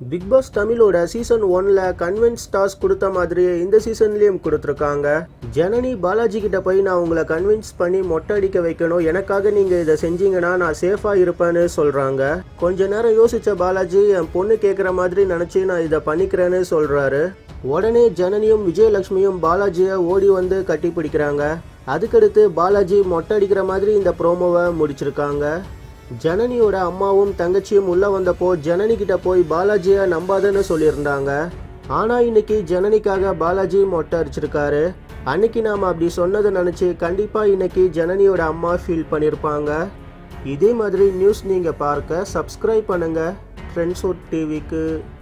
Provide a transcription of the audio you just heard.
big Boss தமிழோட season ஒன்ல convince task கொடுத்த மாதிரியே இந்த சீசன்லயும் கொடுத்துருக்காங்க ஜனனி பாலாஜி கிட்ட போய் நான் உங்களை கன்வின்ஸ் பண்ணி மொட்டை அடிக்க வைக்கணும் எனக்காக நீங்க இதை செஞ்சீங்கன்னா நான் சேஃபா இருப்பேன்னு சொல்றாங்க கொஞ்ச நேரம் யோசிச்ச பாலாஜி என் பொண்ணு கேட்குற மாதிரி நினைச்சு நான் இதை பண்ணிக்கிறேன்னு சொல்றாரு உடனே ஜனனியும் விஜயலட்சுமியும் பாலாஜியை ஓடி வந்து கட்டி பிடிக்கிறாங்க அதுக்கடுத்து பாலாஜி மொட்டை அடிக்கிற மாதிரி இந்த ப்ரோமோவை முடிச்சிருக்காங்க ஜனனியோட அம்மாவும் தங்கச்சியும் உள்ள வந்தப்போ ஜனனி கிட்ட போய் பாலாஜியை நம்பாதன்னு சொல்லியிருந்தாங்க ஆனா இன்னைக்கு ஜனனிக்காக பாலாஜி மொட்டை அடிச்சிருக்காரு அன்னைக்கு நாம அப்படி சொன்னதை நினைச்சு கண்டிப்பா இன்னைக்கு ஜனனியோட அம்மா ஃபீல் பண்ணியிருப்பாங்க இதே மாதிரி நியூஸ் நீங்க பார்க்க சப்ஸ்கிரைப் பண்ணுங்க ஃப்ரெண்ட்ஸ் டிவிக்கு